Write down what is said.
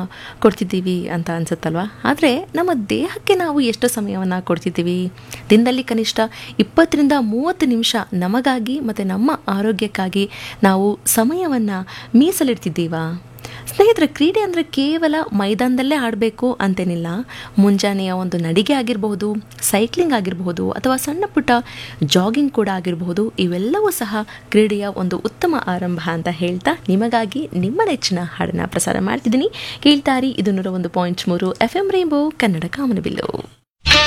ಕೊಡ್ತಿದ್ದೀವಿ ಅಂತ ಅನ್ಸುತ್ತಲ್ವಾ ಆದರೆ ನಮ್ಮ ದೇಹಕ್ಕೆ ನಾವು ಎಷ್ಟು ಸಮಯವನ್ನು ಕೊಡ್ತಿದ್ದೀವಿ ದಿನದಲ್ಲಿ ಕನಿಷ್ಠ ಇಪ್ಪತ್ತರಿಂದ ಮೂವತ್ತು ನಿಮಿಷ ನಮಗಾಗಿ ಮತ್ತು ನಮ್ಮ ಆರೋಗ್ಯಕ್ಕಾಗಿ ನಾವು ಸಮಯವನ್ನು ಮೀಸಲಿಡ್ತಿದ್ದೀವಾ ಸ್ನೇಹಿತರೆ ಕ್ರೀಡೆ ಅಂದರೆ ಕೇವಲ ಮೈದಾನದಲ್ಲೇ ಆಡಬೇಕು ಅಂತೇನಿಲ್ಲ ಮುಂಜಾನೆಯ ಒಂದು ನಡಿಗೆ ಆಗಿರಬಹುದು ಸೈಕ್ಲಿಂಗ್ ಆಗಿರಬಹುದು ಅಥವಾ ಸಣ್ಣ ಪುಟ್ಟ ಜಾಗಿಂಗ್ ಕೂಡ ಆಗಿರಬಹುದು ಇವೆಲ್ಲವೂ ಸಹ ಕ್ರೀಡೆಯ ಒಂದು ಉತ್ತಮ ಆರಂಭ ಅಂತ ಹೇಳ್ತಾ ನಿಮಗಾಗಿ ನಿಮ್ಮ ನೆಚ್ಚಿನ ಹಾಡನ್ನು ಪ್ರಸಾರ ಮಾಡ್ತಿದ್ದೀನಿ ಕೇಳ್ತಾರಿ ಇದು ನೂರ ಒಂದು ಪಾಯಿಂಟ್ ಮೂರು ಎಫ್ ಎಂ ರೈಂಬೋ ಕನ್ನಡ ಕಾಮನಬಿಲ್ಲು